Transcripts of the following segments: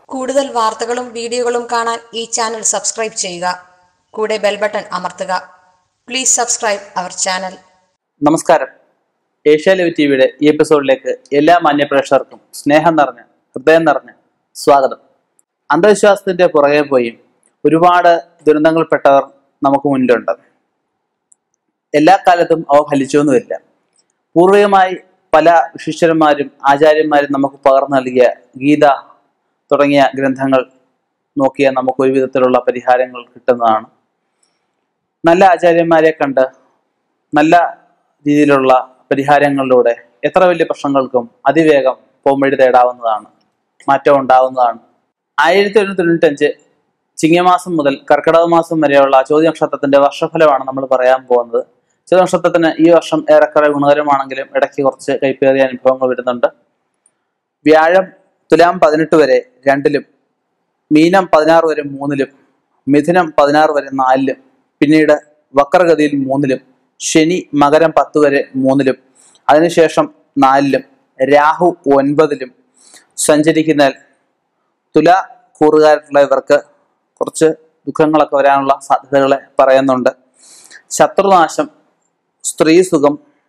കൂടുതൽ വാർത്തകളും വീഡിയോകളും കാണാൻ ഈ ചാനൽ സബ്സ്ക്രൈബ് ചെയ്യുക കൂടെ ബെൽ ബട്ടൺ അമർത്തുക പ്ലീസ് സബ്സ്ക്രൈബ് അവർ ചാനൽ നമസ്കാരം ഏഷ്യ ലൈവ് ടി വിയുടെ ഈ എപ്പിസോഡിലേക്ക് എല്ലാ മാന്യപ്രേക്ഷകർക്കും സ്നേഹം നിറഞ്ഞ ഹൃദയം നിറഞ്ഞ സ്വാഗതം അന്ധവിശ്വാസത്തിന്റെ പുറകെ പോയി ഒരുപാട് ദുരന്തങ്ങൾപ്പെട്ടവർ നമുക്ക് മുന്നിലുണ്ട് എല്ലാ കാലത്തും അവ ഫലിച്ചു എന്ന് വരില്ല പൂർവികമായി പല ശിഷ്യന്മാരും ആചാര്യന്മാരും നമുക്ക് പകർന്നു നൽകിയ ഗീത തുടങ്ങിയ ഗ്രന്ഥങ്ങൾ നോക്കിയാൽ നമുക്ക് ഒരു വിധത്തിലുള്ള പരിഹാരങ്ങൾ കിട്ടുന്നതാണ് നല്ല ആചാര്യന്മാരെ കണ്ട് നല്ല രീതിയിലുള്ള പരിഹാരങ്ങളിലൂടെ എത്ര വലിയ പ്രശ്നങ്ങൾക്കും അതിവേഗം പോംവഴി തേടാവുന്നതാണ് മാറ്റം ഉണ്ടാവുന്നതാണ് ആയിരത്തി ഒരുന്നൂറ്റി തൊണ്ണൂറ്റഞ്ച് ചിങ്ങമാസം മുതൽ കർക്കിടക മാസം വരെയുള്ള ചോദ്യ നക്ഷത്രത്തിന്റെ വർഷഫലമാണ് നമ്മൾ പറയാൻ പോകുന്നത് ചോദ്യ നക്ഷത്രത്തിന് ഈ വർഷം ഏറെക്കുറെ ഗുണകരമാണെങ്കിലും ഇടയ്ക്ക് കുറച്ച് കൈപ്പേറിയ അനുഭവങ്ങൾ വരുന്നുണ്ട് വ്യാഴം തുലാം പതിനെട്ട് വരെ രണ്ടിലും മീനം പതിനാറ് വരെ മൂന്നിലും മിഥുനം പതിനാറ് വരെ നാലിലും പിന്നീട് വക്രഗതിയിൽ മൂന്നിലും ശനി മകരം പത്ത് വരെ മൂന്നിലും അതിനുശേഷം നാലിലും രാഹു ഒൻപതിലും സഞ്ചരിക്കുന്ന തുല കൂറുകാരായിട്ടുള്ള ഇവർക്ക് കുറച്ച് ദുഃഖങ്ങളൊക്കെ വരാനുള്ള സാധ്യതകളെ പറയുന്നുണ്ട് ശത്രുനാശം സ്ത്രീ സുഖം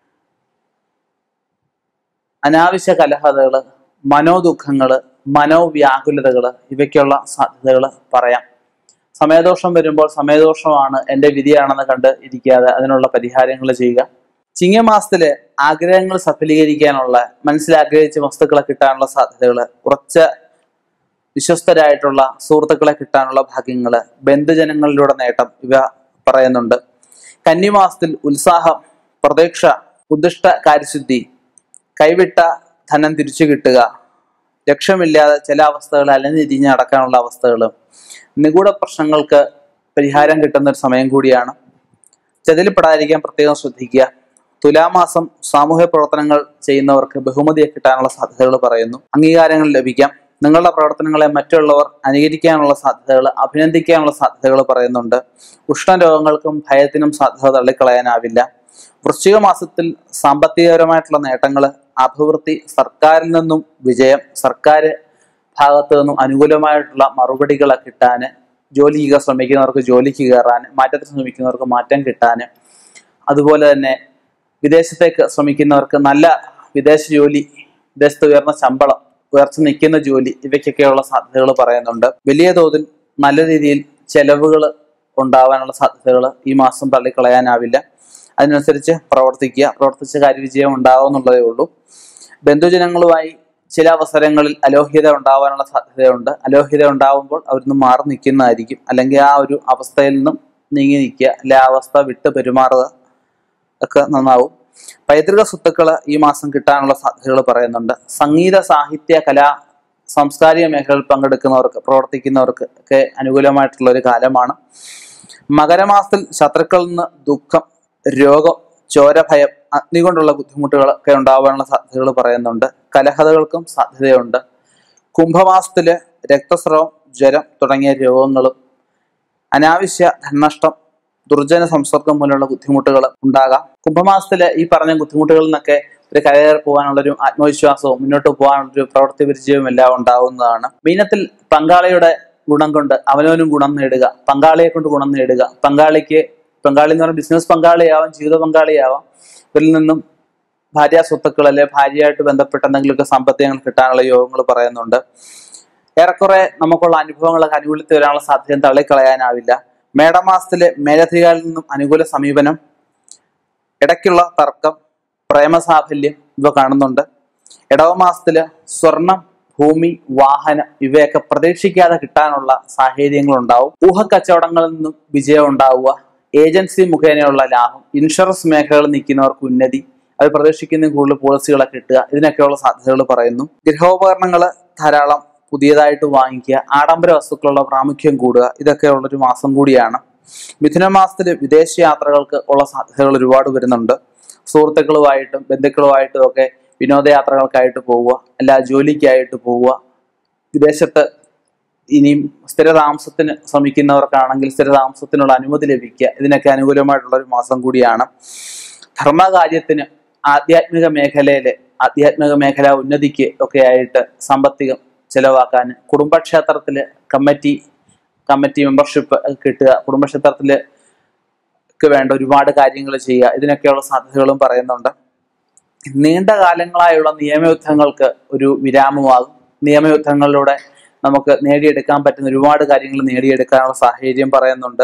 അനാവശ്യ കലഹതകള് മനോദുഃഖങ്ങള് മനോവ്യാകുലതകള് ഇവയ്ക്കുള്ള സാധ്യതകൾ പറയാം സമയദോഷം വരുമ്പോൾ സമയദോഷമാണ് എൻ്റെ വിധിയാണെന്ന് കണ്ട് ഇരിക്കാതെ അതിനുള്ള പരിഹാരങ്ങൾ ചെയ്യുക ചിങ്ങമാസത്തില് ആഗ്രഹങ്ങൾ സഫലീകരിക്കാനുള്ള മനസ്സിൽ ആഗ്രഹിച്ച വസ്തുക്കളെ കിട്ടാനുള്ള സാധ്യതകൾ കുറച്ച് വിശ്വസ്തരായിട്ടുള്ള സുഹൃത്തുക്കളെ കിട്ടാനുള്ള ഭാഗ്യങ്ങള് ബന്ധുജനങ്ങളിലൂടെ നേട്ടം ഇവ പറയുന്നുണ്ട് കന്നിമാസത്തിൽ ഉത്സാഹം പ്രതീക്ഷ ഉദ്ദിഷ്ട കാര്യശുദ്ധി കൈവിട്ട ധനം തിരിച്ചു കിട്ടുക ലക്ഷ്യമില്ലാതെ ചില അവസ്ഥകൾ അലഞ്ഞിരിഞ്ഞ് നടക്കാനുള്ള അവസ്ഥകളും നിഗൂഢ പ്രശ്നങ്ങൾക്ക് പരിഹാരം കിട്ടുന്ന ഒരു സമയം കൂടിയാണ് ചതിൽപ്പെടാതിരിക്കാൻ പ്രത്യേകം ശ്രദ്ധിക്കുക തുലാമാസം സാമൂഹ്യ പ്രവർത്തനങ്ങൾ ചെയ്യുന്നവർക്ക് ബഹുമതിയെ കിട്ടാനുള്ള സാധ്യതകൾ പറയുന്നു അംഗീകാരങ്ങൾ ലഭിക്കാം നിങ്ങളുടെ പ്രവർത്തനങ്ങളെ മറ്റുള്ളവർ അനുകരിക്കാനുള്ള സാധ്യതകൾ അഭിനന്ദിക്കാനുള്ള സാധ്യതകൾ പറയുന്നുണ്ട് ഉഷ്ണരോഗങ്ങൾക്കും ഭയത്തിനും സാധ്യത തള്ളിക്കളയാനാവില്ല വൃശ്ചിക മാസത്തിൽ സാമ്പത്തികപരമായിട്ടുള്ള നേട്ടങ്ങൾ അഭിവൃദ്ധി സർക്കാരിൽ നിന്നും വിജയം സർക്കാർ ഭാഗത്തു നിന്നും അനുകൂലമായിട്ടുള്ള മറുപടികളെ കിട്ടാൻ ജോലിക്ക് ശ്രമിക്കുന്നവർക്ക് ജോലിക്ക് കയറാൻ മാറ്റത്തിന് ശ്രമിക്കുന്നവർക്ക് മാറ്റം കിട്ടാൻ അതുപോലെ തന്നെ വിദേശത്തേക്ക് ശ്രമിക്കുന്നവർക്ക് നല്ല വിദേശ ജോലി വിദേശത്ത് ഉയർന്ന ശമ്പളം ഉയർച്ച നിൽക്കുന്ന ജോലി ഇവയ്ക്കൊക്കെയുള്ള സാധ്യതകൾ പറയുന്നുണ്ട് വലിയ തോതിൽ നല്ല രീതിയിൽ ചെലവുകൾ ഉണ്ടാവാനുള്ള സാധ്യതകൾ ഈ മാസം തള്ളിക്കളയാനാവില്ല അതിനനുസരിച്ച് പ്രവർത്തിക്കുക പ്രവർത്തിച്ച കാര്യവിജയം ഉണ്ടാവുമെന്നുള്ളതേ ഉള്ളൂ ബന്ധുജനങ്ങളുമായി ചില അവസരങ്ങളിൽ അലോഹ്യത ഉണ്ടാവാനുള്ള സാധ്യതയുണ്ട് അലോഹ്യത ഉണ്ടാവുമ്പോൾ അവരിന്ന് മാറി നിൽക്കുന്നതായിരിക്കും അല്ലെങ്കിൽ ആ ഒരു അവസ്ഥയിൽ നിന്നും നീങ്ങി നിൽക്കുക അല്ലെ ആ അവസ്ഥ വിട്ട് പെരുമാറുക ഒക്കെ നന്നാവും പൈതൃക സ്വത്തുക്കൾ ഈ മാസം കിട്ടാനുള്ള സാധ്യതകൾ പറയുന്നുണ്ട് സംഗീത സാഹിത്യ കലാ സാംസ്കാരിക മേഖലയിൽ പങ്കെടുക്കുന്നവർക്ക് പ്രവർത്തിക്കുന്നവർക്ക് ഒക്കെ അനുകൂലമായിട്ടുള്ള ഒരു കാലമാണ് മകരമാസത്തിൽ ശത്രുക്കളിൽ നിന്ന് ദുഃഖം രോഗം ചോരഭയം അഗ്നി കൊണ്ടുള്ള ബുദ്ധിമുട്ടുകളൊക്കെ ഉണ്ടാവാനുള്ള സാധ്യതകൾ പറയുന്നുണ്ട് കലഹതകൾക്കും സാധ്യതയുണ്ട് കുംഭമാസത്തില് രക്തസ്രവം ജ്വരം തുടങ്ങിയ രോഗങ്ങളും അനാവശ്യ ധനനഷ്ടം ദുർജന സംസർഗം പോലുള്ള ബുദ്ധിമുട്ടുകൾ ഉണ്ടാകാം കുംഭമാസത്തില് ഈ പറഞ്ഞ ബുദ്ധിമുട്ടുകളിൽ നിന്നൊക്കെ ഒരു കരകയറി പോകാനുള്ളൊരു ആത്മവിശ്വാസവും മുന്നോട്ട് പോകാനുള്ളൊരു പ്രവൃത്തി പരിചയവും എല്ലാം ഉണ്ടാവുന്നതാണ് മീനത്തിൽ പങ്കാളിയുടെ ഗുണം കൊണ്ട് അവനവനും ഗുണം നേടുക പങ്കാളിയെ കൊണ്ട് ഗുണം നേടുക പങ്കാളിക്ക് പങ്കാളി എന്ന് പറഞ്ഞാൽ ബിസിനസ് പങ്കാളിയാവാം ജീവിത പങ്കാളിയാവാം ഇവരിൽ നിന്നും ഭാര്യ സ്വത്തുക്കൾ അല്ലെ ഭാര്യയായിട്ട് ബന്ധപ്പെട്ട എന്തെങ്കിലുമൊക്കെ സാമ്പത്തികങ്ങൾ കിട്ടാനുള്ള യോഗങ്ങൾ പറയുന്നുണ്ട് ഏറെക്കുറെ നമുക്കുള്ള അനുഭവങ്ങളൊക്കെ അനുകൂലത്തിൽ വരാനുള്ള സാധ്യത തള്ളിക്കളയാനാവില്ല മേടമാസത്തിലെ മേലധികാരിൽ നിന്നും അനുകൂല സമീപനം ഇടയ്ക്കുള്ള തർക്കം പ്രേമസാഫല്യം ഇവ കാണുന്നുണ്ട് ഇടവമാസത്തില് സ്വർണം ഭൂമി വാഹനം ഇവയൊക്കെ പ്രതീക്ഷിക്കാതെ കിട്ടാനുള്ള സാഹചര്യങ്ങൾ ഉണ്ടാവും ഊഹക്കച്ചവടങ്ങളിൽ നിന്നും വിജയം ഉണ്ടാവുക ഏജൻസി മുഖേനയുള്ള ലാഭം ഇൻഷുറൻസ് മേഖലകളിൽ നിൽക്കുന്നവർക്ക് ഉന്നതി അത് പ്രതീക്ഷിക്കുന്ന കൂടുതൽ പോളിസികളൊക്കെ കിട്ടുക ഇതിനൊക്കെയുള്ള സാധ്യതകൾ പറയുന്നു ഗൃഹോപകരണങ്ങൾ ധാരാളം പുതിയതായിട്ട് വാങ്ങിക്കുക ആഡംബര വസ്തുക്കളുള്ള പ്രാമുഖ്യം കൂടുക ഇതൊക്കെ ഉള്ളൊരു മാസം കൂടിയാണ് മിഥുന മാസത്തിൽ വിദേശ യാത്രകൾക്ക് ഉള്ള സാധ്യതകൾ ഒരുപാട് വരുന്നുണ്ട് സുഹൃത്തുക്കളുമായിട്ടും ബന്ധുക്കളുമായിട്ടും ഒക്കെ വിനോദയാത്രകൾക്കായിട്ട് പോവുക അല്ല ജോലിക്കായിട്ട് പോവുക വിദേശത്ത് ഇനിയും സ്ഥിരതാമസത്തിന് ശ്രമിക്കുന്നവർക്കാണെങ്കിൽ സ്ഥിരതാമസത്തിനുള്ള അനുമതി ലഭിക്കുക ഇതിനൊക്കെ അനുകൂലമായിട്ടുള്ള ഒരു മാസം കൂടിയാണ് ധർമ്മകാര്യത്തിന് ആധ്യാത്മിക മേഖലയിലെ ആധ്യാത്മിക മേഖല ഉന്നതിക്ക് ഒക്കെ ആയിട്ട് സാമ്പത്തികം ചെലവാക്കാൻ കുടുംബക്ഷേത്രത്തിൽ കമ്മിറ്റി കമ്മിറ്റി മെമ്പർഷിപ്പ് കിട്ടുക കുടുംബക്ഷേത്രത്തിൽ ക്ക് വേണ്ട ഒരുപാട് കാര്യങ്ങൾ ചെയ്യുക ഇതിനൊക്കെയുള്ള സാധ്യതകളും പറയുന്നുണ്ട് നീണ്ട കാലങ്ങളായുള്ള നിയമയുദ്ധങ്ങൾക്ക് ഒരു വിരാമമാകും നിയമയുദ്ധങ്ങളിലൂടെ നമുക്ക് നേടിയെടുക്കാൻ പറ്റുന്ന ഒരുപാട് കാര്യങ്ങൾ നേടിയെടുക്കാനുള്ള സാഹചര്യം പറയുന്നുണ്ട്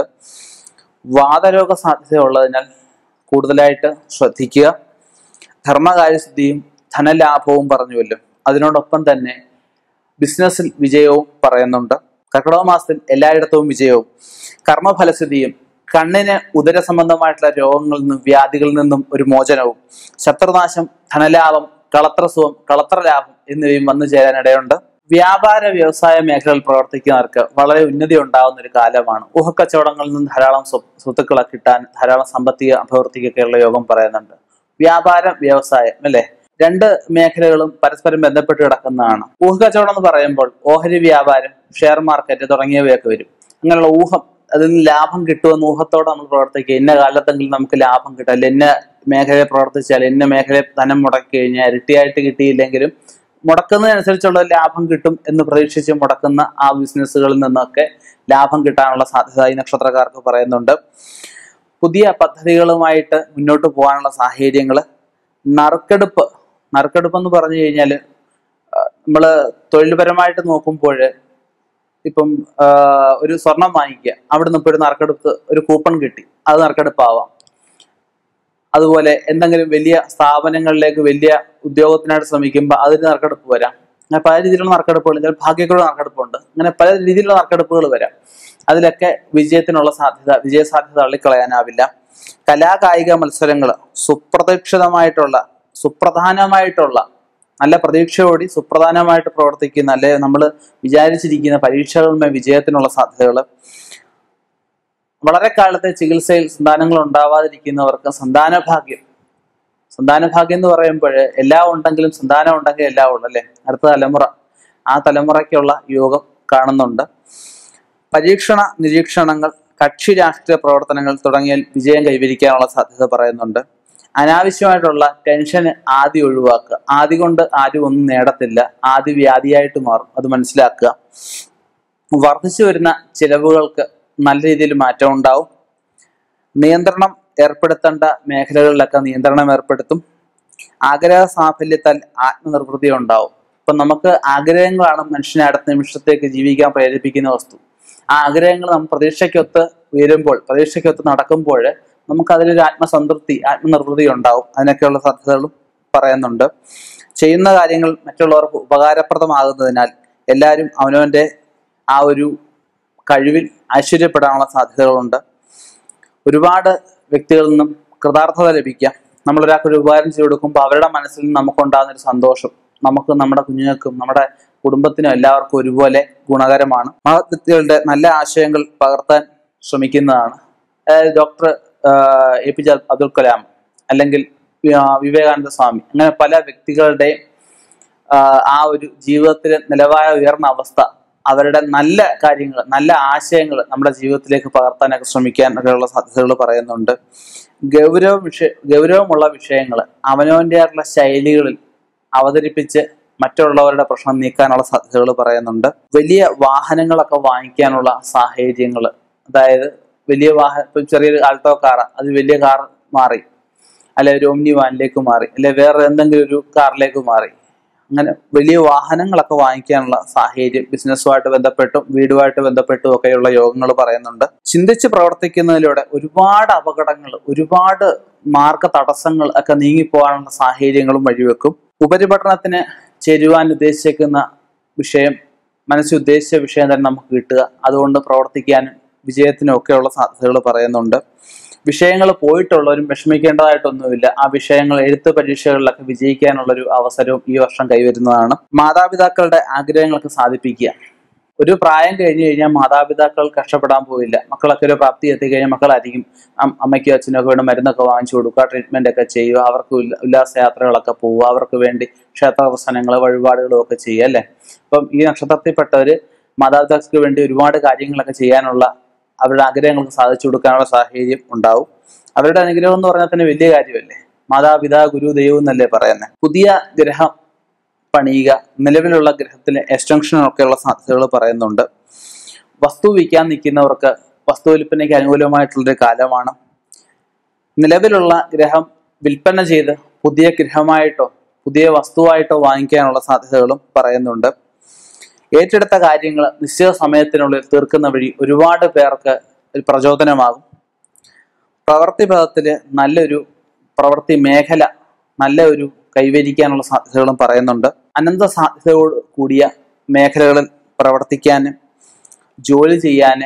വാതരോഗ സാധ്യതയുള്ളതിനാൽ കൂടുതലായിട്ട് ശ്രദ്ധിക്കുക ധർമ്മകാര്യശുദ്ധിയും ധനലാഭവും പറഞ്ഞുവല്ലോ അതിനോടൊപ്പം തന്നെ ബിസിനസ്സിൽ വിജയവും പറയുന്നുണ്ട് കർക്കിടക മാസത്തിൽ എല്ലായിടത്തും വിജയവും കർമ്മഫലസ്ഥിതിയും കണ്ണിന് ഉദര സംബന്ധമായിട്ടുള്ള രോഗങ്ങളിൽ നിന്നും വ്യാധികളിൽ നിന്നും ഒരു മോചനവും ശത്രുനാശം ധനലാഭം കളത്രസുഖം കളത്രലാഭം എന്നിവയും വന്നു ചേരാനിടയുണ്ട് വ്യാപാര വ്യവസായ മേഖലയിൽ പ്രവർത്തിക്കുന്നവർക്ക് വളരെ ഉന്നതി ഉണ്ടാകുന്ന ഒരു കാലമാണ് ഊഹക്കച്ചവടങ്ങളിൽ നിന്ന് ധാരാളം സ്വ- സ്വത്തുക്കളെ കിട്ടാൻ ധാരാളം സാമ്പത്തിക അഭിവൃദ്ധിക്കൊക്കെയുള്ള യോഗം പറയുന്നുണ്ട് വ്യാപാരം വ്യവസായം അല്ലെ രണ്ട് മേഖലകളും പരസ്പരം ബന്ധപ്പെട്ട് കിടക്കുന്നതാണ് ഊഹക്കച്ചവടം എന്ന് പറയുമ്പോൾ ഓഹരി വ്യാപാരം ഷെയർ മാർക്കറ്റ് തുടങ്ങിയവയൊക്കെ വരും അങ്ങനെയുള്ള ഊഹം അതിൽ നിന്ന് ലാഭം കിട്ടുമെന്ന് ഊഹത്തോടെ നമ്മൾ പ്രവർത്തിക്കുക ഇന്ന കാലത്തെങ്കിലും നമുക്ക് ലാഭം കിട്ടും അല്ലെ ഇന്ന മേഖലയിൽ പ്രവർത്തിച്ചാൽ ഇന്ന മേഖലയിൽ ധനം മുടക്കി കഴിഞ്ഞാൽ ഇരട്ടിയായിട്ട് കിട്ടിയില്ലെങ്കിലും മുടക്കുന്നതിനനുസരിച്ചുള്ള ലാഭം കിട്ടും എന്ന് പ്രതീക്ഷിച്ച് മുടക്കുന്ന ആ ബിസിനസ്സുകളിൽ നിന്നൊക്കെ ലാഭം കിട്ടാനുള്ള സാധ്യത ഈ നക്ഷത്രക്കാർക്ക് പറയുന്നുണ്ട് പുതിയ പദ്ധതികളുമായിട്ട് മുന്നോട്ട് പോകാനുള്ള സാഹചര്യങ്ങൾ നറുക്കെടുപ്പ് നറുക്കെടുപ്പ് എന്ന് പറഞ്ഞു കഴിഞ്ഞാൽ നമ്മൾ തൊഴിൽപരമായിട്ട് നോക്കുമ്പോൾ ഇപ്പം ആ, ഒരു സ്വർണം വാങ്ങിക്കുക അവിടെ നിന്ന് ഇപ്പോൾ ഒരു നറുക്കെടുപ്പ് ഒരു കൂപ്പൺ കിട്ടി അത് നറുക്കെടുപ്പാവാം അതുപോലെ എന്തെങ്കിലും വലിയ സ്ഥാപനങ്ങളിലേക്ക് വലിയ ഉദ്യോഗത്തിനായിട്ട് ശ്രമിക്കുമ്പോൾ അതിന് നറുക്കെടുപ്പ് വരാം അങ്ങനെ പല രീതിയിലുള്ള നറുക്കെടുപ്പുകൾ ചില ഭാഗ്യക്കുള്ള നറുക്കെടുപ്പുണ്ട് അങ്ങനെ പല രീതിയിലുള്ള നറുക്കെടുപ്പുകൾ വരാം അതിലൊക്കെ വിജയത്തിനുള്ള സാധ്യത വിജയ സാധ്യത തള്ളിക്കളയാനാവില്ല കലാകായിക മത്സരങ്ങൾ സുപ്രതീക്ഷിതമായിട്ടുള്ള സുപ്രധാനമായിട്ടുള്ള നല്ല പ്രതീക്ഷയോടി സുപ്രധാനമായിട്ട് പ്രവർത്തിക്കുന്ന അല്ലെ നമ്മൾ വിചാരിച്ചിരിക്കുന്ന പരീക്ഷകളുടെ വിജയത്തിനുള്ള സാധ്യതകൾ വളരെ കാലത്തെ ചികിത്സയിൽ സന്താനങ്ങൾ ഉണ്ടാവാതിരിക്കുന്നവർക്ക് സന്താന ഭാഗ്യം സന്താന ഭാഗ്യം എന്ന് പറയുമ്പോൾ എല്ലാം ഉണ്ടെങ്കിലും സന്താനം ഉണ്ടെങ്കിൽ എല്ലാം ഉള്ളു അല്ലെ അടുത്ത തലമുറ ആ തലമുറയ്ക്കുള്ള യോഗം കാണുന്നുണ്ട് പരീക്ഷണ നിരീക്ഷണങ്ങൾ കക്ഷി രാഷ്ട്രീയ പ്രവർത്തനങ്ങൾ തുടങ്ങിയ വിജയം കൈവരിക്കാനുള്ള സാധ്യത പറയുന്നുണ്ട് അനാവശ്യമായിട്ടുള്ള ടെൻഷൻ ആദ്യം ഒഴിവാക്കുക ആദ്യ കൊണ്ട് ആരും ഒന്നും നേടത്തില്ല ആദ്യ വ്യാധിയായിട്ട് മാറും അത് മനസ്സിലാക്കുക വർദ്ധിച്ചു വരുന്ന ചിലവുകൾക്ക് നല്ല രീതിയിൽ മാറ്റം ഉണ്ടാവും നിയന്ത്രണം ഏർപ്പെടുത്തേണ്ട മേഖലകളിലൊക്കെ നിയന്ത്രണം ഏർപ്പെടുത്തും ആഗ്രഹ സാഫല്യത്താൽ ആത്മനിർവൃത്തി ഉണ്ടാവും ഇപ്പൊ നമുക്ക് ആഗ്രഹങ്ങളാണ് മനുഷ്യനെ അടുത്ത നിമിഷത്തേക്ക് ജീവിക്കാൻ പ്രേരിപ്പിക്കുന്ന വസ്തു ആ ആഗ്രഹങ്ങൾ നമ്മൾ പ്രതീക്ഷയ്ക്കൊത്ത് ഉയരുമ്പോൾ പ്രതീക്ഷയ്ക്കൊത്ത് നടക്കുമ്പോൾ നമുക്ക് അതിലൊരു ആത്മസംതൃപ്തി ആത്മനിർവൃത്തി ഉണ്ടാവും അതിനൊക്കെയുള്ള സാധ്യതകളും പറയുന്നുണ്ട് ചെയ്യുന്ന കാര്യങ്ങൾ മറ്റുള്ളവർക്ക് ഉപകാരപ്രദമാകുന്നതിനാൽ എല്ലാവരും അവനവന്റെ ആ ഒരു കഴിവിൽ ഐശ്വര്യപ്പെടാനുള്ള സാധ്യതകളുണ്ട് ഒരുപാട് വ്യക്തികളിൽ നിന്നും കൃതാർത്ഥത ലഭിക്കാം നമ്മൾ ഒരാൾക്ക് ഒരു ഉപകാരം ചെയ്തു കൊടുക്കുമ്പോൾ അവരുടെ മനസ്സിൽ നിന്ന് നമുക്കുണ്ടാകുന്ന ഒരു സന്തോഷം നമുക്ക് നമ്മുടെ കുഞ്ഞുങ്ങൾക്കും നമ്മുടെ കുടുംബത്തിനും എല്ലാവർക്കും ഒരുപോലെ ഗുണകരമാണ് മഹത് വ്യക്തികളുടെ നല്ല ആശയങ്ങൾ പകർത്താൻ ശ്രമിക്കുന്നതാണ് അതായത് doctor A P J Abdul Kalam അല്ലെങ്കിൽ ആ, വിവേകാനന്ദ സ്വാമി അങ്ങനെ പല വ്യക്തികളുടെയും ആ, ആ ഒരു ജീവിതത്തിലെ നിലവാരം ഉയർന്ന അവസ്ഥ അവരുടെ നല്ല കാര്യങ്ങൾ നല്ല ആശയങ്ങൾ നമ്മുടെ ജീവിതത്തിലേക്ക് പകർത്താനൊക്കെ ശ്രമിക്കാൻ ഒക്കെയുള്ള സാധ്യതകൾ പറയുന്നുണ്ട് ഗൗരവ വിഷയ ഗൗരവമുള്ള വിഷയങ്ങൾ അവനവൻ്റെതായിട്ടുള്ള ശൈലികളിൽ അവതരിപ്പിച്ച് മറ്റുള്ളവരുടെ പ്രശ്നം നീക്കാനുള്ള സാധ്യതകൾ പറയുന്നുണ്ട് വലിയ വാഹനങ്ങളൊക്കെ വാങ്ങിക്കാനുള്ള സാഹചര്യങ്ങൾ അതായത് വലിയ വാഹനം ഇപ്പം ചെറിയൊരു ആൾട്ടോ കാർ അത് വലിയ കാർ മാറി അല്ലെ ഒരു ഓംനി വാനിലേക്ക് മാറി അല്ലെ വേറെ എന്തെങ്കിലും ഒരു കാറിലേക്ക് മാറി അങ്ങനെ വലിയ വാഹനങ്ങളൊക്കെ വാങ്ങിക്കാനുള്ള സാഹചര്യം ബിസിനസ്സുമായിട്ട് ബന്ധപ്പെട്ടും വീടുമായിട്ട് ബന്ധപ്പെട്ടും ഒക്കെയുള്ള യോഗങ്ങൾ പറയുന്നുണ്ട് ചിന്തിച്ച് പ്രവർത്തിക്കുന്നതിലൂടെ ഒരുപാട് അപകടങ്ങൾ ഒരുപാട് മാർഗ തടസ്സങ്ങൾ ഒക്കെ നീങ്ങിപ്പോകാനുള്ള സാഹചര്യങ്ങളും വഴിവെക്കും ഉപരിപഠനത്തിന് ചേരുവാൻ ഉദ്ദേശിക്കുന്ന വിഷയം മനസ്സിൽ ഉദ്ദേശിച്ച വിഷയം തന്നെ നമുക്ക് കിട്ടുക അതുകൊണ്ട് പ്രവർത്തിക്കാനും വിജയത്തിനും ഒക്കെയുള്ള സാധ്യതകൾ പറയുന്നുണ്ട് വിഷയങ്ങൾ പോയിട്ടുള്ളവരും വിഷമിക്കേണ്ടതായിട്ടൊന്നുമില്ല ആ വിഷയങ്ങൾ എഴുത്ത് പരീക്ഷകളിലൊക്കെ വിജയിക്കാനുള്ളൊരു അവസരവും ഈ വർഷം കൈവരുന്നതാണ് മാതാപിതാക്കളുടെ ആഗ്രഹങ്ങൾക്ക് സാധിപ്പിക്കുക ഒരു പ്രായം കഴിഞ്ഞു കഴിഞ്ഞാൽ മാതാപിതാക്കൾ കഷ്ടപ്പെടാൻ പോയില്ല മക്കളൊക്കെ ഒരു പ്രാപ്തി എത്തിക്കഴിഞ്ഞാൽ മക്കളായിരിക്കും അം- അമ്മയ്ക്കും അച്ഛനും ഒക്കെ വേണ്ട മരുന്നൊക്കെ വാങ്ങിച്ചു കൊടുക്കുക ട്രീറ്റ്മെന്റ് ഒക്കെ ചെയ്യുക അവർക്ക് ഉല്ല- ഉല്ലാസയാത്രകളൊക്കെ പോവുക അവർക്ക് വേണ്ടി ക്ഷേത്ര ദർശനങ്ങൾ വഴിപാടുകളും ഒക്കെ ചെയ്യുക അല്ലേ അപ്പം ഈ നക്ഷത്രത്തിൽപ്പെട്ടവര് മാതാപിതാക്കൾക്ക് വേണ്ടി ഒരുപാട് കാര്യങ്ങളൊക്കെ ചെയ്യാനുള്ള അവരുടെ ആഗ്രഹങ്ങൾക്ക് സാധിച്ചു കൊടുക്കാനുള്ള സാഹചര്യം ഉണ്ടാവും അവരുടെ അനുഗ്രഹം എന്ന് പറഞ്ഞാൽ തന്നെ വലിയ കാര്യമല്ലേ മാതാപിതാ ഗുരു ദൈവം എന്നല്ലേ പറയുന്നത് പുതിയ ഗ്രഹം പണിയുക നിലവിലുള്ള ഗ്രഹത്തിലെ എക്സ്റ്റൻഷനൊക്കെയുള്ള സാധ്യതകൾ പറയുന്നുണ്ട് വസ്തു വിൽക്കാൻ നിൽക്കുന്നവർക്ക് വസ്തു വിൽപ്പനയ്ക്ക് അനുകൂലമായിട്ടുള്ളൊരു കാലമാണ് നിലവിലുള്ള ഗ്രഹം വിൽപ്പന ചെയ്ത് പുതിയ ഗ്രഹമായിട്ടോ പുതിയ വസ്തുവായിട്ടോ വാങ്ങിക്കാനുള്ള സാധ്യതകളും പറയുന്നുണ്ട് ഏറ്റെടുത്ത കാര്യങ്ങൾ നിശ്ചിത സമയത്തിനുള്ളിൽ തീർക്കുന്ന വഴി ഒരുപാട് പേർക്ക് ഒരു പ്രചോദനമാകും പ്രവൃത്തി പദത്തില് നല്ലൊരു പ്രവൃത്തി മേഖല നല്ല ഒരു കൈവരിക്കാനുള്ള സാധ്യതകളും പറയുന്നുണ്ട് അനന്ത സാധ്യതയോട് കൂടിയ മേഖലകളിൽ പ്രവർത്തിക്കാനും ജോലി ചെയ്യാന്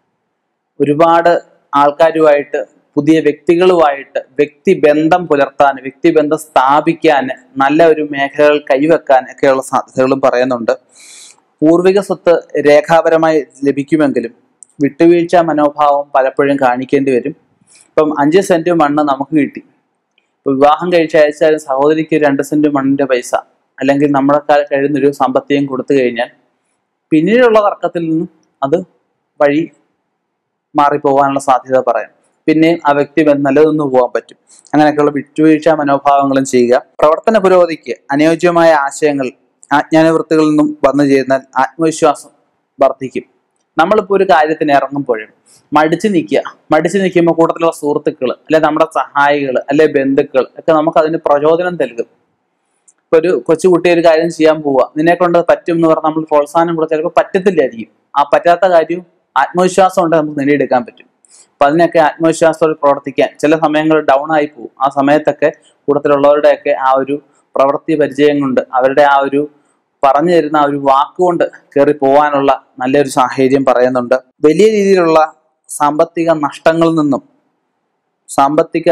ഒരുപാട് ആൾക്കാരുമായിട്ട് പുതിയ വ്യക്തികളുമായിട്ട് വ്യക്തിബന്ധം പുലർത്താൻ വ്യക്തിബന്ധം സ്ഥാപിക്കാൻ നല്ല ഒരു മേഖലകൾ കൈവെക്കാൻ ഒക്കെയുള്ള സാധ്യതകളും പറയുന്നുണ്ട് പൂർവിക സ്വത്ത് രേഖാപരമായി ലഭിക്കുമെങ്കിലും വിട്ടുവീഴ്ച മനോഭാവം പലപ്പോഴും കാണിക്കേണ്ടി വരും ഇപ്പം അഞ്ച് സെന്റ് മണ്ണ് നമുക്ക് കിട്ടി ഇപ്പൊ വിവാഹം കഴിച്ച് അയച്ചാലും സഹോദരിക്ക് രണ്ട് സെന്റ് മണ്ണിന്റെ പൈസ അല്ലെങ്കിൽ നമ്മളെക്കാൾ കഴിയുന്നൊരു സാമ്പത്തികം കൊടുത്തു കഴിഞ്ഞാൽ പിന്നീടുള്ള തർക്കത്തിൽ നിന്നും അത് വഴി മാറിപ്പോകാനുള്ള സാധ്യത പറയാം പിന്നെ ആ വ്യക്തി ബന്ധം നിലനിന്നു പോകാൻ പറ്റും അങ്ങനെയൊക്കെയുള്ള വിട്ടുവീഴ്ച മനോഭാവങ്ങളും ചെയ്യുക പ്രവർത്തന പുരോഗതിക്ക് അനുയോജ്യമായ ആശയങ്ങൾ ആജ്ഞാനവൃത്തികളിൽ നിന്നും വന്നു ചേർന്നാൽ ആത്മവിശ്വാസം വർദ്ധിക്കും നമ്മളിപ്പോൾ ഒരു കാര്യത്തിന് ഇറങ്ങുമ്പോഴും മടിച്ചു നിൽക്കുക മടിച്ചു നിൽക്കുമ്പോൾ കൂട്ടത്തിലുള്ള സുഹൃത്തുക്കൾ അല്ലെ നമ്മുടെ സഹായികൾ അല്ലെ ബന്ധുക്കൾ ഒക്കെ നമുക്ക് അതിന് പ്രചോദനം നൽകും ഇപ്പൊ ഒരു കൊച്ചുകുട്ടി ഒരു കാര്യം ചെയ്യാൻ പോവുക നിന്നെ കൊണ്ട് പറ്റും എന്ന് പറഞ്ഞാൽ നമ്മൾ പ്രോത്സാഹനം കൊടുത്താൽ ചിലപ്പോൾ പറ്റത്തില്ലായിരിക്കും ആ പറ്റാത്ത കാര്യം ആത്മവിശ്വാസം കൊണ്ട് നമുക്ക് നേടിയെടുക്കാൻ പറ്റും അപ്പൊ അതിനൊക്കെ ആത്മവിശ്വാസത്തോടെ പ്രവർത്തിക്കാൻ ചില സമയങ്ങളിൽ ഡൗൺ ആയി പോകും ആ സമയത്തൊക്കെ കൂട്ടത്തിലുള്ളവരുടെയൊക്കെ ആ ഒരു പ്രവൃത്തി പരിചയം കൊണ്ട് അവരുടെ ആ ഒരു പറഞ്ഞു തരുന്ന ആ ഒരു വാക്കുകൊണ്ട് കയറി പോകാനുള്ള നല്ലൊരു സാഹചര്യം പറയുന്നുണ്ട് വലിയ രീതിയിലുള്ള സാമ്പത്തിക നഷ്ടങ്ങളിൽ നിന്നും സാമ്പത്തിക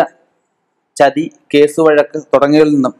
ചതി കേസ് വഴക്ക് തുടങ്ങിയതിൽ നിന്നും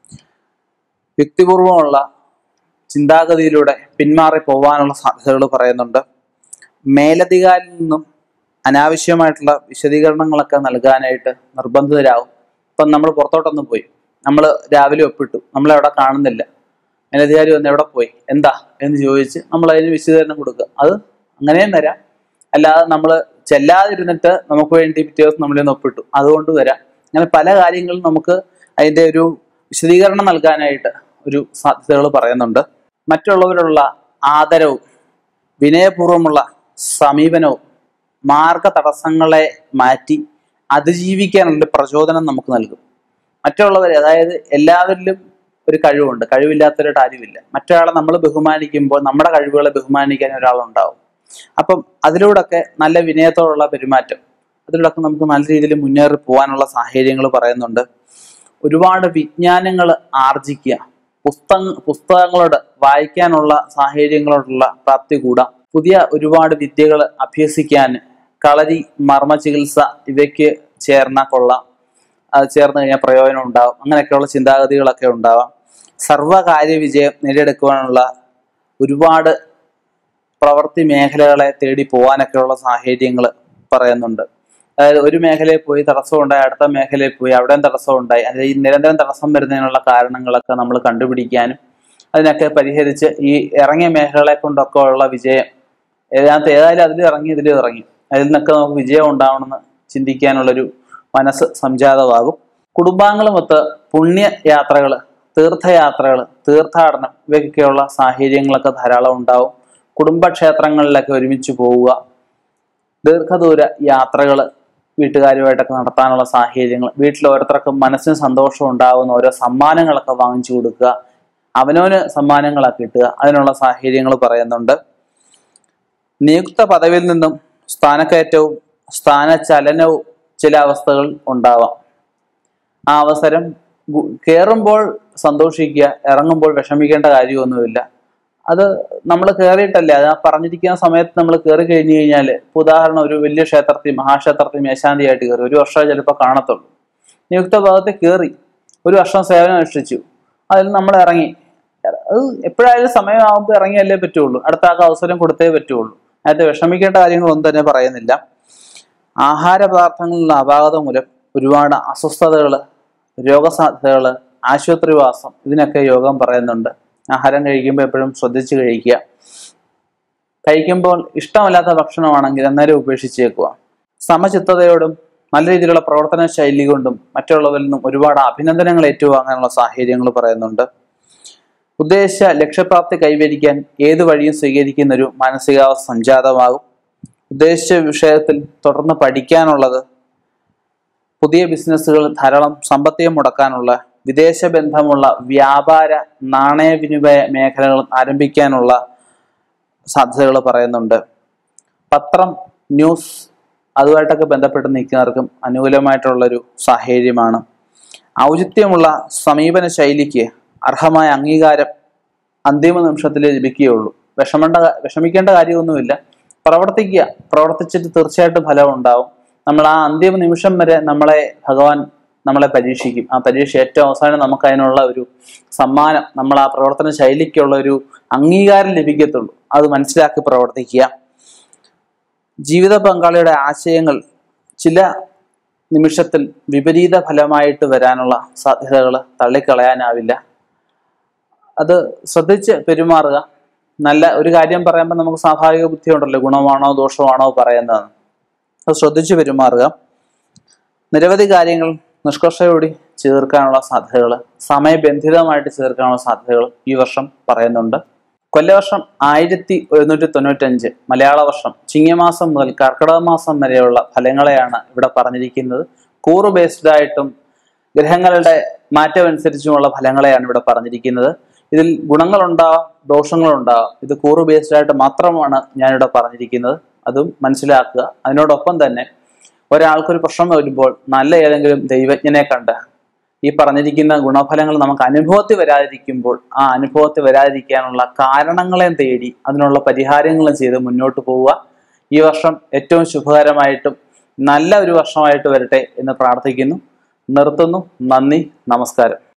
യുക്തിപൂർവമുള്ള ചിന്താഗതിയിലൂടെ പിന്മാറി പോകാനുള്ള സാധ്യതകൾ പറയുന്നുണ്ട് മേലധികാരിൽ നിന്നും അനാവശ്യമായിട്ടുള്ള വിശദീകരണങ്ങളൊക്കെ നൽകാനായിട്ട് നിർബന്ധിതരാകും ഇപ്പം നമ്മൾ പുറത്തോട്ടൊന്നും പോയി നമ്മൾ രാവിലെ ഒപ്പിട്ടു നമ്മളെവിടെ കാണുന്നില്ല മേലധികാരി വന്ന് എവിടെ പോയി എന്താ എന്ന് ചോദിച്ച് നമ്മൾ അതിന് വിശദീകരണം കൊടുക്കുക അത് അങ്ങനെയും തരാം അല്ലാതെ നമ്മൾ ചെല്ലാതിരുന്നിട്ട് നമുക്ക് വേണ്ടി പിറ്റേ ദിവസം നമ്മളിന്ന് ഒപ്പിട്ടു അതുകൊണ്ട് വരാം അങ്ങനെ പല കാര്യങ്ങളും നമുക്ക് അതിന്റെ ഒരു വിശദീകരണം നൽകാനായിട്ട് ഒരു സാധ്യതകൾ പറയുന്നുണ്ട് മറ്റുള്ളവരുള്ള ആദരവും വിനയപൂർവ്വമുള്ള സമീപനവും മാർഗ തടസ്സങ്ങളെ മാറ്റി അതിജീവിക്കാനുള്ള പ്രചോദനം നമുക്ക് നൽകും മറ്റുള്ളവരെ അതായത് എല്ലാവരിലും ഒരു കഴിവുണ്ട് കഴിവില്ലാത്തവരുടെ ആരുമില്ല മറ്റൊരാളെ നമ്മൾ ബഹുമാനിക്കുമ്പോൾ നമ്മുടെ കഴിവുകളെ ബഹുമാനിക്കാൻ ഒരാളുണ്ടാവും അപ്പം അതിലൂടെയൊക്കെ നല്ല വിനയത്തോടുള്ള പെരുമാറ്റം അതിലൂടെയൊക്കെ നമുക്ക് നല്ല രീതിയിൽ മുന്നേറി പോകാനുള്ള സാഹചര്യങ്ങൾ പറയുന്നുണ്ട് ഒരുപാട് വിജ്ഞാനങ്ങൾ ആർജിക്കുക പുസ്തക പുസ്തകങ്ങളോട് വായിക്കാനുള്ള സാഹചര്യങ്ങളോടുള്ള പ്രാപ്തി കൂടാം പുതിയ ഒരുപാട് വിദ്യകൾ അഭ്യസിക്കാൻ കളരി മർമ്മ ചികിത്സ ഇവയ്ക്ക് ചേർന്ന കൊള്ളാം അത് ചേർന്ന് കഴിഞ്ഞാൽ പ്രയോജനം ഉണ്ടാവും അങ്ങനെയൊക്കെയുള്ള ചിന്താഗതികളൊക്കെ ഉണ്ടാവാം സർവകാര്യ വിജയം നേടിയെടുക്കുവാനുള്ള ഒരുപാട് പ്രവൃത്തി മേഖലകളെ തേടി പോകാനൊക്കെയുള്ള സാഹചര്യങ്ങൾ പറയുന്നുണ്ട് അതായത് ഒരു മേഖലയിൽ പോയി തടസ്സം ഉണ്ടായി അടുത്ത മേഖലയിൽ പോയി അവിടെയും തടസ്സം ഉണ്ടായി അതായത് ഈ നിരന്തരം തടസ്സം വരുന്നതിനുള്ള കാരണങ്ങളൊക്കെ നമ്മൾ കണ്ടുപിടിക്കാനും അതിനൊക്കെ പരിഹരിച്ച് ഈ ഇറങ്ങിയ മേഖലകളെ കൊണ്ടൊക്കെ ഉള്ള വിജയം ഇതിനകത്ത് ഏതായാലും അതിൽ ഇറങ്ങി ഇതിൽ ഇറങ്ങി അതിൽ നിന്നൊക്കെ നമുക്ക് വിജയം ഉണ്ടാവണമെന്ന് ചിന്തിക്കാനുള്ളൊരു മനസ്സ് സംജാതമാകും കുടുംബാംഗങ്ങളുമൊത്ത് പുണ്യ യാത്രകൾ തീർത്ഥയാത്രകൾ തീർത്ഥാടനം ഇവയ്ക്കൊക്കെയുള്ള സാഹചര്യങ്ങളൊക്കെ ധാരാളം ഉണ്ടാവും കുടുംബക്ഷേത്രങ്ങളിലൊക്കെ ഒരുമിച്ച് പോവുക ദീർഘദൂര യാത്രകൾ വീട്ടുകാരുമായിട്ടൊക്കെ നടത്താനുള്ള സാഹചര്യങ്ങൾ വീട്ടിൽ ഓരോരുത്തർക്കും മനസ്സിന് സന്തോഷം ഉണ്ടാകുന്ന ഓരോ സമ്മാനങ്ങളൊക്കെ വാങ്ങിച്ചു കൊടുക്കുക അവനവന് സമ്മാനങ്ങളൊക്കെ കിട്ടുക അതിനുള്ള സാഹചര്യങ്ങൾ പറയുന്നുണ്ട് നിയുക്ത പദവിയിൽ നിന്നും സ്ഥാനക്കയറ്റവും സ്ഥാനചലനവും ചില അവസ്ഥകൾ ഉണ്ടാവാം ആ അവസരം ഗു- കയറുമ്പോൾ സന്തോഷിക്കുക ഇറങ്ങുമ്പോൾ വിഷമിക്കേണ്ട കാര്യമൊന്നുമില്ല അത് നമ്മൾ കയറിയിട്ടല്ലേ അത് ആ പറഞ്ഞിരിക്കുന്ന സമയത്ത് നമ്മൾ കയറി കഴിഞ്ഞു കഴിഞ്ഞാൽ ഉദാഹരണം ഒരു വലിയ ക്ഷേത്രത്തിൽ മഹാക്ഷേത്രത്തിൽ മേശാന്തിയായിട്ട് കയറി ഒരു വർഷം ചിലപ്പോൾ കാണത്തുള്ളൂ നിയുക്ത ഭാഗത്ത് കയറി ഒരു വർഷം സേവനം അനുഷ്ഠിച്ചു അതിൽ നമ്മൾ ഇറങ്ങി അത് എപ്പോഴായാലും സമയമാകുമ്പോൾ ഇറങ്ങിയല്ലേ പറ്റുള്ളൂ അടുത്ത ആൾക്ക് അവസരം കൊടുത്തേ പറ്റുള്ളൂ അതിനകത്ത് വിഷമിക്കേണ്ട കാര്യങ്ങളൊന്നും തന്നെ പറയുന്നില്ല ആഹാര പദാർത്ഥങ്ങളിലുള്ള അപാകത മൂലം ഒരുപാട് അസ്വസ്ഥതകൾ രോഗസാധ്യതകൾ ആശുപത്രിവാസം ഇതിനൊക്കെ യോഗം പറയുന്നുണ്ട് ആഹാരം കഴിക്കുമ്പോൾ എപ്പോഴും ശ്രദ്ധിച്ച് കഴിക്കുക കഴിക്കുമ്പോൾ ഇഷ്ടമല്ലാത്ത ഭക്ഷണമാണെങ്കിൽ അന്നേരം ഉപേക്ഷിച്ചേക്കുക സമചിത്തതയോടും നല്ല രീതിയിലുള്ള പ്രവർത്തന ശൈലി കൊണ്ടും മറ്റുള്ളവരിൽ നിന്നും ഒരുപാട് അഭിനന്ദനങ്ങൾ ഏറ്റുവാങ്ങാനുള്ള സാഹചര്യങ്ങൾ പറയുന്നുണ്ട് ഉദ്ദേശിച്ച ലക്ഷ്യപ്രാപ്തി കൈവരിക്കാൻ ഏത് വഴിയും സ്വീകരിക്കുന്ന ഒരു മാനസികാവസ്ഥ സംജാതമാകും ഉദ്ദേശിച്ച വിഷയത്തിൽ തുടർന്ന് പഠിക്കാനുള്ളത് പുതിയ ബിസിനസ്സുകൾ ധാരാളം സാമ്പത്തികം മുടക്കാനുള്ള വിദേശ ബന്ധമുള്ള വ്യാപാര നാണയവിനിമയ മേഖലകൾ ആരംഭിക്കാനുള്ള സാധ്യതകൾ പറയുന്നുണ്ട് പത്രം ന്യൂസ് അതുമായിട്ടൊക്കെ ബന്ധപ്പെട്ട് നിൽക്കുന്നവർക്കും അനുകൂലമായിട്ടുള്ളൊരു സാഹചര്യമാണ് ഔചിത്യമുള്ള സമീപന ശൈലിക്ക് അർഹമായ അംഗീകാരം അന്തിമ നിമിഷത്തിൽ ലഭിക്കുകയുള്ളൂ വിഷമേണ്ട വിഷമിക്കേണ്ട കാര്യമൊന്നുമില്ല പ്രവർത്തിക്കുക പ്രവർത്തിച്ചിട്ട് തീർച്ചയായിട്ടും ഫലം ഉണ്ടാവും നമ്മൾ ആ അന്തിമ നിമിഷം വരെ നമ്മളെ ഭഗവാൻ നമ്മളെ പരീക്ഷിക്കും ആ പരീക്ഷ ഏറ്റവും അവസാനം നമുക്ക് അതിനുള്ള ഒരു സമ്മാനം നമ്മൾ ആ പ്രവർത്തന ശൈലിക്കുള്ള ഒരു അംഗീകാരം ലഭിക്കത്തുള്ളൂ അത് മനസ്സിലാക്കി പ്രവർത്തിക്കുക ജീവിത പങ്കാളിയുടെ ആശയങ്ങൾ ചില നിമിഷത്തിൽ വിപരീത ഫലമായിട്ട് വരാനുള്ള സാധ്യതകൾ തള്ളിക്കളയാനാവില്ല അത് ശ്രദ്ധിച്ച് പെരുമാറുക നല്ല ഒരു കാര്യം പറയുമ്പോൾ നമുക്ക് സ്വാഭാവിക ബുദ്ധി ഉണ്ടല്ലോ ഗുണമാണോ ദോഷമാണോ പറയുന്നത് അത് ശ്രദ്ധിച്ച് പെരുമാറുക നിരവധി കാര്യങ്ങൾ നിഷ്കർഷയോടെ ചേർക്കാനുള്ള സാധ്യതകൾ സമയബന്ധിതമായിട്ട് ചേർക്കാനുള്ള സാധ്യതകൾ ഈ വർഷം പറയുന്നുണ്ട് കൊല്ലവർഷം ആയിരത്തി ഒരുന്നൂറ്റി തൊണ്ണൂറ്റഞ്ച് മലയാള വർഷം ചിങ്ങമാസം മുതൽ കർക്കിടക മാസം വരെയുള്ള ഫലങ്ങളെയാണ് ഇവിടെ പറഞ്ഞിരിക്കുന്നത് കൂറ് ബേസ്ഡ് ആയിട്ടും ഗ്രഹങ്ങളുടെ മാറ്റം അനുസരിച്ചുമുള്ള ഫലങ്ങളെയാണ് ഇവിടെ പറഞ്ഞിരിക്കുന്നത് ഇതിൽ ഗുണങ്ങളുണ്ടാവാം ദോഷങ്ങളുണ്ടാവാം ഇത് കൂറ് ബേസ്ഡ് ആയിട്ട് മാത്രമാണ് ഞാനിവിടെ പറഞ്ഞിരിക്കുന്നത് അതും മനസ്സിലാക്കുക അതിനോടൊപ്പം തന്നെ ഒരാൾക്കൊരു പ്രശ്നം വരുമ്പോൾ നല്ല ഏതെങ്കിലും ദൈവജ്ഞനെ കണ്ട് ഈ പറഞ്ഞിരിക്കുന്ന ഗുണഫലങ്ങൾ നമുക്ക് അനുഭവത്തിൽ വരാതിരിക്കുമ്പോൾ ആ അനുഭവത്തിൽ വരാതിരിക്കാനുള്ള കാരണങ്ങളെ തേടി അതിനുള്ള പരിഹാരങ്ങളും ചെയ്ത് മുന്നോട്ട് പോവുക ഈ വർഷം ഏറ്റവും ശുഭകരമായിട്ടും നല്ല ഒരു വർഷമായിട്ട് വരട്ടെ എന്ന് പ്രാർത്ഥിക്കുന്നു നിർത്തുന്നു നന്ദി നമസ്കാരം